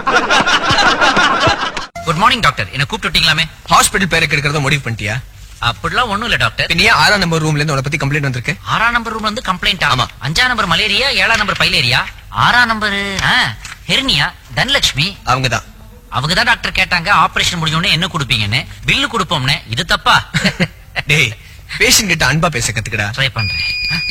Good morning doctor என்ன கூப்பிட்டுட்டீங்களாமே hospital பேரை கெடுக்கிறத முடிவு பண்ணிட்டியா அப்படிலாம் ஒண்ணும் இல்ல டாக்டர் பின்ன ஏன் ஆறாம் நம்பர் ரூம்ல இருந்து உன பத்தி கம்ப்ளைண்ட் வந்திருக்கு ஆறாம் நம்பர் ரூம்ல இருந்து கம்ப்ளைண்ட் ஆமா. அஞ்சாம் நம்பர் மலேரியா ஏழாம் நம்பர் பைலேரியா ஆறாம் நம்பர் ஹெர்னியா தனலட்சுமி அவங்கதான் அவங்க தான் டாக்டர் கேட்டாங்க ஆபரேஷன் முடிஞ்ச உடனே என்ன கொடுப்பீங்கன்னு பில்லு கொடுப்போம்னு இது தப்பா டேய் பேஷண்ட் கிட்ட அன்பா பேச கத்துக்கடா ட்ரை பண்றேன்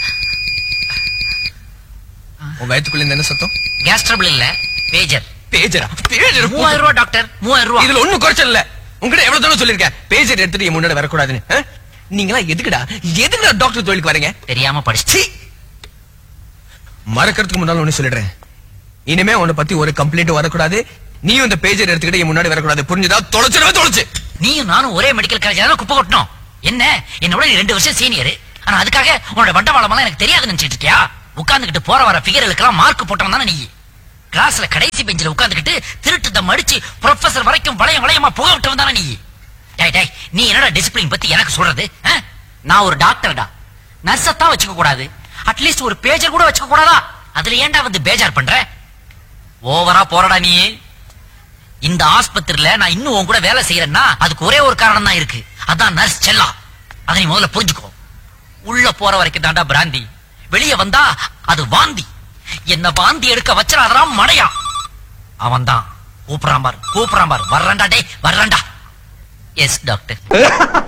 உன் வயத்துக்குள்ள இருந்து என்ன சத்தம் கேஸ் ட்ரபிள் இல்ல பேஜர் பேஜரா பேஜர் மூவாயிரம் ரூபாய் டாக்டர் மூவாயிரம் ரூபாய் இதுல ஒண்ணும் குறைச்சல் இல்ல உங்ககிட்ட எவ்வளவு தூரம் சொல்லிருக்கேன் பேஜர் எடுத்துட்டு என் முன்னாடி வரக்கூடாதுன்னு ஆ? நீங்களா எதுக்குடா எதுக்குடா டாக்டர் தொழிலுக்கு வரீங்க தெரியாம படிச்சு சீ மறக்கிறதுக்கு முன்னால ஒண்ணு சொல்லிடுறேன் இனிமே உன்னை பத்தி ஒரு கம்ப்ளைண்ட் வரக்கூடாது நீயும் இந்த பேஜர் எடுத்துக்கிட்டு என் முன்னாடி வரக்கூடாது புரிஞ்சுதா தொலைச்சிடவே தொலைச்சு நீயும் நானும் ஒரே மெடிக்கல் காலேஜ் தான் குப்பை கொட்டணும் என்ன என்னோட நீ ரெண்டு வருஷம் சீனியர் ஆனா அதுக்காக உன்னோட வண்டவாளம் எல்லாம் எனக்கு தெரியாது நினைச்சிட்டு இருக்கியா உட்கார்ந்துகிட்டு போற வர ஃபிகர்களுக்கெல்லாம் மார்க் போட்டவன் தானே நீ கிளாஸ்ல கடைசி பெஞ்சில உட்கார்ந்துகிட்டு திருட்டு மடிச்சு ப்ரொஃபசர் வரைக்கும் வளையம் வளையமா புக விட்டவன் தானே நீ டேய் டேய் நீ என்னடா டிசிப்ளின் பத்தி எனக்கு சொல்றது ஆ? நான் ஒரு டாக்டர்டா நர்ஸத்தான் வச்சுக்க கூடாது அட்லீஸ்ட் ஒரு பேஜர் கூட வச்சுக்க கூடாதா அதுல ஏன்டா வந்து பேஜார் பண்ற ஓவரா போறடா நீ இந்த ஆஸ்பத்திரியில நான் இன்னும் உன் கூட வேலை செய்யறேன்னா அதுக்கு ஒரே ஒரு காரணம் தான் இருக்கு அதான் நர்ஸ் செல்லா அதை நீ முதல்ல புரிஞ்சுக்கோ உள்ள போற வரைக்கும் தாண்டா பிராந்தி வெளிய வந்தா அது வாந்தி என்ன வாந்தி எடுக்க வச்சிடாதான் மடையா அவன் தான் கூப்பிடாம பார் கூப்பிடாம பார் வர்றான்டா டேய் வர்றான்டா எஸ் டாக்டர்